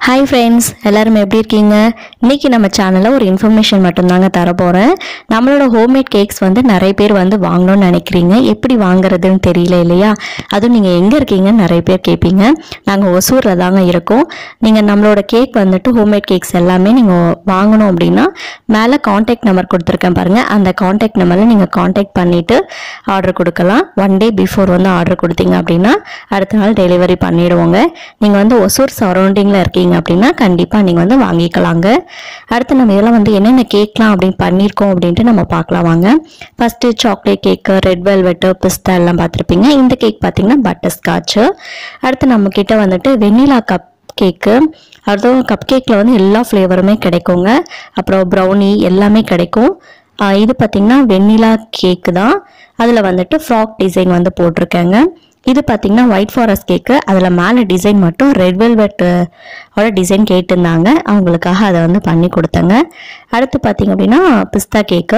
hi friends எல்லாரும் எப்படி இருக்கீங்க இன்னைக்கு நம்ம சேனலில் ஒரு இன்ஃபர்மேஷன் மட்டும்தாங்க தர போகிறேன் நம்மளோட ஹோம்மேட் கேக்ஸ் வந்து நிறைய பேர் வந்து வாங்கணும்னு நினைக்கிறீங்க எப்படி வாங்குறதுன்னு தெரியல இல்லையா அதுவும் நீங்கள் எங்கே இருக்கீங்கன்னு நிறைய பேர் கேட்பீங்க நாங்கள் ஒசூரில் தாங்க இருக்கோம் நீங்கள் நம்மளோட கேக் வந்துட்டு ஹோம்மேட் கேக்ஸ் எல்லாமே நீங்கள் வாங்கணும் அப்படின்னா மேலே காண்டாக்ட் நம்பர் கொடுத்துருக்கேன் பாருங்கள் அந்த காண்டாக்ட் நம்பரில் நீங்கள் காண்டாக்ட் பண்ணிவிட்டு ஆர்டர் கொடுக்கலாம் ஒன் டே பிஃபோர் வந்து ஆர்டர் கொடுத்தீங்க அப்படின்னா அடுத்த நாள் டெலிவரி பண்ணிடுவோங்க நீங்கள் வந்து ஒசூர் சரௌண்டிங்கில் இருக்கீங்க அப்படின்னா கண்டிப்பாக நீங்கள் வந்து வாங்கிக்கலாங்க அடுத்து நம்ம இதெல்லாம் வந்து என்னென்ன கேக்லாம் அப்படின்னு பண்ணியிருக்கோம் அப்படின்ட்டு நம்ம பார்க்கலாம் வாங்க first chocolate cake red velvet பிஸ்தா எல்லாம் பார்த்துருப்பீங்க இந்த கேக் பார்த்தீங்கன்னா பட்டர் ஸ்காட்சு அடுத்து நம்ம கிட்ட வந்துட்டு வெண்ணிலா கப் கேக்கு அதுவும் கப் கேக்கில் வந்து எல்லா ஃப்ளேவருமே கிடைக்குங்க அப்புறம் ப்ரௌனி எல்லாமே கிடைக்கும் ஆஹ் இது பார்த்தீங்கன்னா வெண்ணிலா கேக்கு தான் அதில் வந்துட்டு ஃப்ராக் டிசைன் வந்து போட்டிருக்கேங்க இது பார்த்தீங்கன்னா ஒயிட் ஃபாரஸ்ட் கேக்கு அதில் மேலே டிசைன் மட்டும் ரெட் வெல்வெட் ஓட டிசைன் கேட்டிருந்தாங்க அவங்களுக்காக அதை வந்து பண்ணி கொடுத்தேங்க அடுத்து பார்த்தீங்க அப்படின்னா பிஸ்தா கேக்கு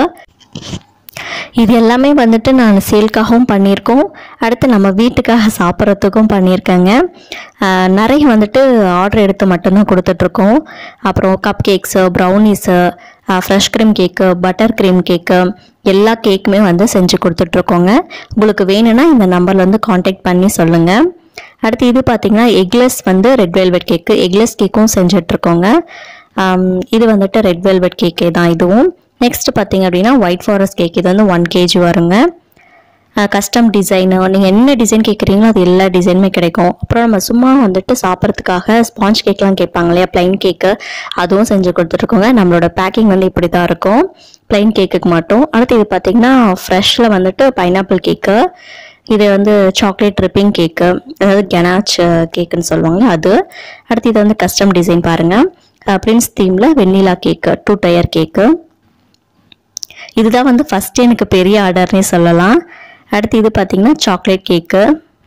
இது எல்லாமே வந்துட்டு நான் சேல்க்காகவும் பண்ணியிருக்கோம் அடுத்து நம்ம வீட்டுக்காக சாப்பிட்றதுக்கும் பண்ணியிருக்கேங்க ஆஹ் நிறைய வந்துட்டு ஆர்டர் எடுத்து மட்டும்தான் கொடுத்துட்ருக்கோம் அப்புறம் cup cakes brownies fresh cream cake butter cream cake எல்லா கேக்குமே வந்து செஞ்சு கொடுத்துட்ருக்கோங்க உங்களுக்கு வேணும்னா இந்த நம்பரில் வந்து காண்டாக்ட் பண்ணி சொல்லுங்கள் அடுத்து இது பார்த்தீங்கன்னா எக்லெஸ் வந்து ரெட் வெல்வெட் கேக்கு எக்லெஸ் கேக்கும் செஞ்சிட்ருக்கோங்க இது வந்துட்டு ரெட் வெல்வெட் கேக்கே தான் இதுவும் நெக்ஸ்ட் பார்த்தீங்க அப்படின்னா ஒயிட் ஃபாரஸ்ட் கேக் இது வந்து ஒன் கேஜி வருங்க கஸ்டம் டிசைனு நீங்கள் என்ன டிசைன் கேட்குறீங்களோ அது எல்லா டிசைனுமே கிடைக்கும் அப்புறம் நம்ம சும்மா வந்துட்டு சாப்பிட்றதுக்காக ஸ்பாஞ்ச் கேக்லாம் கேட்பாங்க இல்லையா ப்ளைன் கேக்கு அதுவும் செஞ்சு கொடுத்துட்ருக்கோங்க நம்மளோட பேக்கிங் வந்து இப்படி தான் இருக்கும் ப்ளைன் கேக்குக்கு மட்டும் அடுத்து இது பார்த்தீங்கன்னா ஃப்ரெஷ்ஷில் வந்துட்டு பைனாப்பிள் கேக்கு இது வந்து சாக்லேட் ட்ரிப்பிங் கேக்கு அதாவது கெனாச் கேக்குன்னு சொல்லுவாங்க அது அடுத்து இது வந்து கஸ்டம் டிசைன் பாருங்கள் பிரின்ஸ் தீமில் vanilla cake two tier cake இதுதான் வந்து ஃபஸ்ட்டு எனக்கு பெரிய ஆர்டர்னே சொல்லலாம் அடுத்து இது பார்த்தீங்கன்னா சாக்லேட் கேக்கு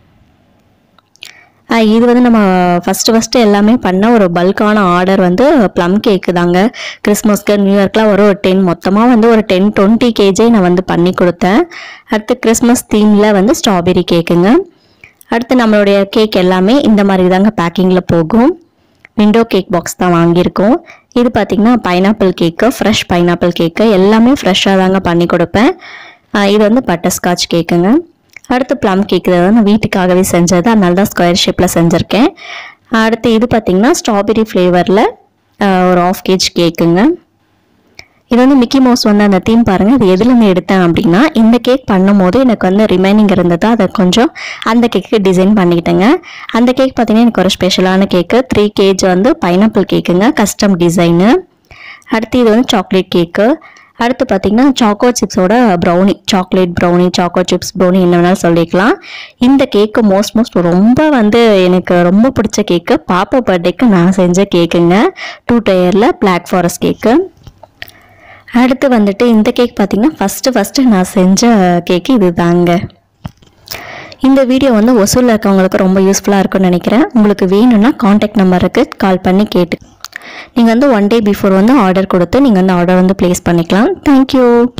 இது வந்து நம்ம ஃபஸ்ட்டு ஃபஸ்ட்டு எல்லாமே பண்ண ஒரு பல்கான ஆர்டர் வந்து ப்ளம் கேக்கு தாங்க கிறிஸ்மஸ்க்கு நியூ இயர்க்குலாம் ஒரு டென் மொத்தமாக வந்து ஒரு டென் டுவெண்ட்டி கேஜே நான் வந்து பண்ணி கொடுத்தேன் அடுத்து கிறிஸ்மஸ் தீமில் வந்து ஸ்ட்ராபெரி கேக்குங்க அடுத்து நம்மளுடைய கேக் எல்லாமே இந்த மாதிரி தாங்க பேக்கிங்கில் போகும் விண்டோ கேக் பாக்ஸ் தான் வாங்கியிருக்கோம் இது பார்த்திங்கன்னா pineapple cake fresh pineapple cake எல்லாமே ஃப்ரெஷ்ஷாக தாங்க பண்ணி கொடுப்பேன் ஆஹ் இது வந்து பட்டர்ஸ்காட்ச் கேக்குங்க அடுத்து ப்ளம் கேக் இதை வந்து வீட்டுக்காகவே செஞ்சது அதனால தான் ஸ்கொயர் ஷேப்பில் செஞ்சுருக்கேன் அடுத்து இது பார்த்திங்கன்னா ஸ்ட்ராபெரி ஃப்ளேவரில் ஒரு ஆஃப் கேஜ் கேக்குங்க இது வந்து மிக்கி மவுஸ் வந்து அந்த தீம் பாருங்கள் இது எதுலேருந்து எடுத்தேன் அப்படின்னா இந்த கேக் பண்ணும்போது எனக்கு வந்து ரிமைனிங் இருந்தது அதை கொஞ்சம் அந்த கேக்கு டிசைன் பண்ணிக்கிட்டேங்க அந்த கேக் பார்த்தீங்கன்னா எனக்கு ஒரு ஸ்பெஷலான கேக்கு த்ரீ கேஜ் வந்து பைனாப்பிள் கேக்குங்க கஸ்டம் டிசைனு அடுத்து இது வந்து சாக்லேட் கேக்கு அடுத்து பார்த்தீங்கன்னா சாக்கோ சிப்ஸோட brownie chocolate brownie choco chips brownie என்ன வேணாலும் சொல்லிக்கலாம் இந்த கேக்கு மோஸ்ட் மோஸ்ட் ரொம்ப வந்து எனக்கு ரொம்ப பிடிச்ச கேக்கு பாப்பா பர்த்டேக்கு நான் செஞ்ச கேக்குங்க டூ டயரில் பிளாக் ஃபாரஸ்ட் கேக்கு அடுத்து வந்துட்டு இந்த கேக் பார்த்தீங்கன்னா ஃபஸ்ட்டு ஃபஸ்ட்டு நான் செஞ்ச கேக்கு இது தாங்க இந்த வீடியோ வந்து ஒசூரில் இருக்கவங்களுக்கு ரொம்ப யூஸ்ஃபுல்லாக இருக்கும்னு நினைக்கிறேன் உங்களுக்கு வேணும்னா காண்டாக்ட் நம்பருக்கு கால் பண்ணி கேட்டு நீங்கள் வந்து ஒன் டே பிஃபோர் வந்து ஆர்டர் கொடுத்து நீங்கள் வந்து ஆர்டர் வந்து ப்ளேஸ் பண்ணிக்கலாம் தேங்க்யூ